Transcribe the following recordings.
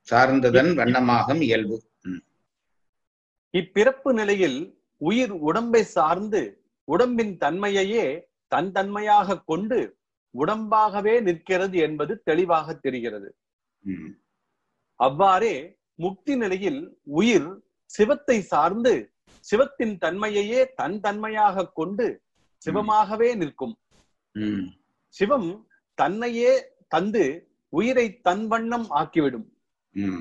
சார்ந்ததன் வண்ணமாகும் இயல்பு ம். இப்பிறப்பு நிலையில் உயிர் உடம்பை சார்ந்து உடம்பின் தன்மையையே தன் தன்மையாக கொண்டு உடம்பாகவே நிற்கிறது என்பது தெளிவாக தெரிகிறது ம். அவ்வாறே முக்தி நிலையில் உயிர் சிவத்தை சார்ந்து சிவத்தின் தன்மையையே தன் தன்மையாக கொண்டு சிவமாகவே நிற்கும் ம். சிவம் தன்னையே தந்து உயிரை தன் வண்ணம் ஆக்கிவிடும் ம்.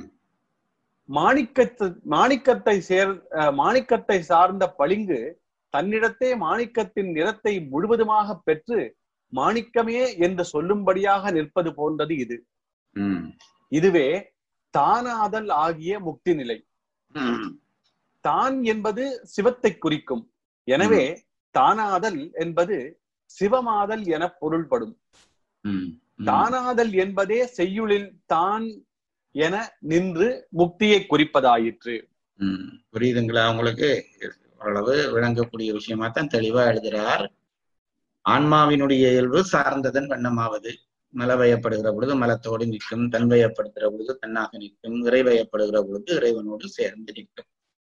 மாணிக்கத்தை மாணிக்கத்தை சேர் அஹ், மாணிக்கத்தை சார்ந்த பளிங்கு தன்னிடத்தே மாணிக்கத்தின் நிறத்தை முழுவதுமாக பெற்று மாணிக்கமே என்று சொல்லும்படியாக நிற்பது போன்றது இது ம். இதுவே தானாதல் ஆகிய முக்தி நிலை ம். தான் என்பது சிவத்தை குறிக்கும் எனவே தானாதல் என்பது சிவமாதல் என பொருள்படும் ம். ம். தானாதல் என்பதே செய்யுளில் தான் என நின்று முக்தியை குறிப்பதாயிற்று ம். புரியுதுங்களா உங்களுக்கு ஓரளவு விளங்கக்கூடிய விஷயமா தான் தெளிவா எழுதுறார் ஆன்மாவினுடைய இயல்பு சார்ந்ததன் வண்ணமாவது மலவயப்படுகிற பொழுது மலத்தோடு நிற்கும் தன்வயப்படுகிற பொழுது தன்னாக நிற்கும் இறைவயப்படுகிற பொழுது இறைவனோடு சேர்ந்து நிற்கும்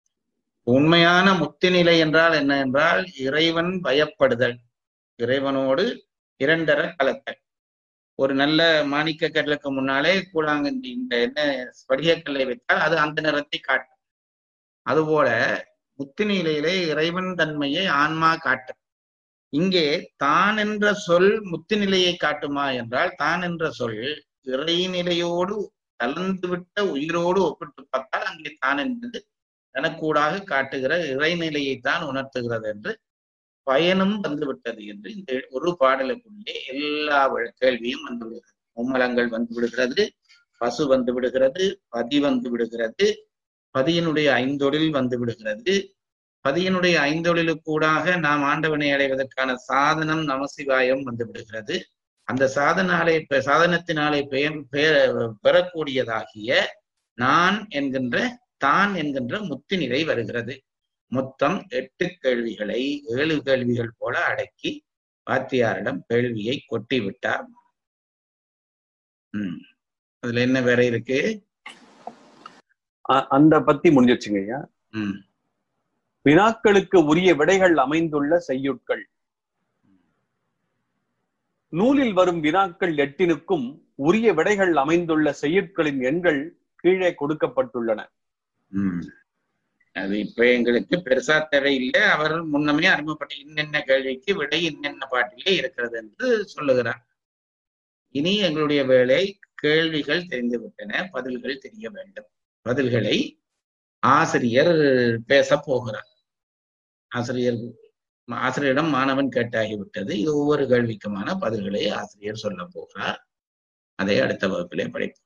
உண்மையான முக்தி நிலை என்றால் என்ன என்றால் இறைவன் வயப்படுதல் இறைவனோடு இரண்டர கலத்தல் ஒரு நல்ல மாணிக்க கல்லுக்கு முன்னாலே கூழாங்கந்தி இந்த என்ன ஸ்படிகக்கல்லை வைத்தால் அது அந்த நிறத்தை காட்டும் அதுபோல முத்தி நிலையிலே இறைவன் தன்மையை ஆன்மா காட்டும் இங்கே தான் என்ற சொல் முத்தி நிலையை காட்டுமா என்றால் தான் என்ற சொல் இறைநிலையோடு கலந்துவிட்ட உயிரோடு ஒப்பிட்டு பார்த்தால் அங்கே தான் என்பது தனக்கூடாக காட்டுகிற இறைநிலையை தான் உணர்த்துகிறது என்று பயனும் வந்துவிட்டது என்று இந்த ஒரு பாடலுக்குள்ளே எல்லா வழ- கேள்வியும் வந்து விடுகிறது மும்மலங்கள் வந்து விடுகிறது பசு வந்து விடுகிறது பதி வந்து விடுகிறது பதியினுடைய ஐந்தொழில் வந்து விடுகிறது பதியினுடைய ஐந்தொழிலுக்கூடாக நாம் ஆண்டவனை அடைவதற்கான சாதனம் நமசிவாயம் வந்து விடுகிறது அந்த சாதனாலே பெ- சாதனத்தினாலே பெயர் பெ- பெறக்கூடியதாகிய நான் என்கின்ற தான் என்கின்ற முத்தி நிலை வருகிறது மொத்தம் எட்டு கேள்விகளை ஏழு கேள்விகள் போல அடக்கி வாத்தியாரிடம் கேள்வியை கொட்டி விட்டார் உம் அதுல என்ன வேற இருக்கு அ- அந்த பத்தி முடிஞ்சிருச்சுங்க ஐயா உம் வினாக்களுக்கு உரிய விடைகள் அமைந்துள்ள செய்யுட்கள் நூலில் வரும் வினாக்கள் எட்டினுக்கும் உரிய விடைகள் அமைந்துள்ள செய்யுட்களின் எண்கள் கீழே கொடுக்கப்பட்டுள்ளன உம் அது இப்ப எங்களுக்கு பெருசா தேவையில்லை அவர் முன்னமே அறிமுகப்பட்ட இன்னென்ன கேள்விக்கு விடை இன்னென்ன பாட்டிலே இருக்கிறது என்று சொல்லுகிறார் இனி எங்களுடைய வேலை கேள்விகள் தெரிந்து விட்டன பதில்கள் தெரிய வேண்டும் பதில்களை ஆசிரியர் பேச போகிறார் ஆசிரியர் ஆசிரியரிடம் மாணவன் கேட்டாகிவிட்டது இது ஒவ்வொரு கேள்விக்குமான பதில்களை ஆசிரியர் சொல்ல போகிறார் அதை அடுத்த வகுப்பிலே படிப்போம்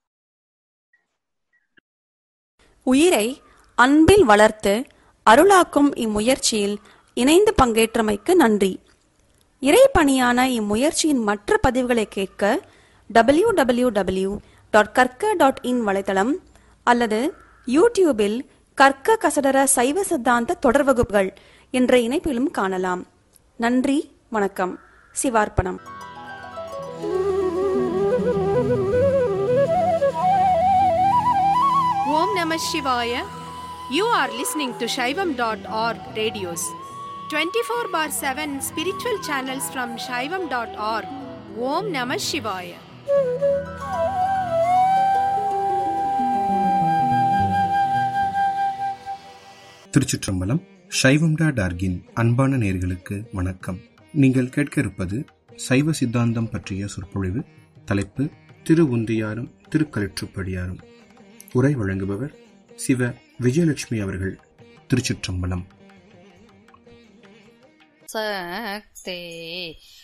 உயிரை அன்பில் வளர்த்து அருளாக்கும் இம்முயற்சியில் இணைந்து பங்கேற்றமைக்கு நன்றி இறைப்பணியான இம்முயற்சியின் மற்ற பதிவுகளை கேட்க டபிள்யூ டபிள்யூ டபிள்யூ டாட் கற்க டாட் இன் வலைத்தளம் அல்லது யூடியூபில் கற்க கசடர சைவ சித்தாந்த தொடர் வகுப்புகள் என்ற இணைப்பிலும் காணலாம் நன்றி வணக்கம் சிவார்ப்பணம் Om Namah Shivaya. You are listening to Shaivam.org radios. 24 bar 7 spiritual channels from Shaivam.org. Om Namah Shivaya. திருச்சிற்றம்பலம் சைவம்டா டார்கின் அன்பான நேர்களுக்கு வணக்கம் நீங்கள் கேட்க இருப்பது சைவ சித்தாந்தம் பற்றிய சொற்பொழிவு தலைப்பு திரு உந்தியாரும் திருக்கலிற்றுப்படியாரும் உரை வழங்குபவர் சிவ விஜயலட்சுமி அவர்கள் திருச்சிற்றம்பலம் சக்தே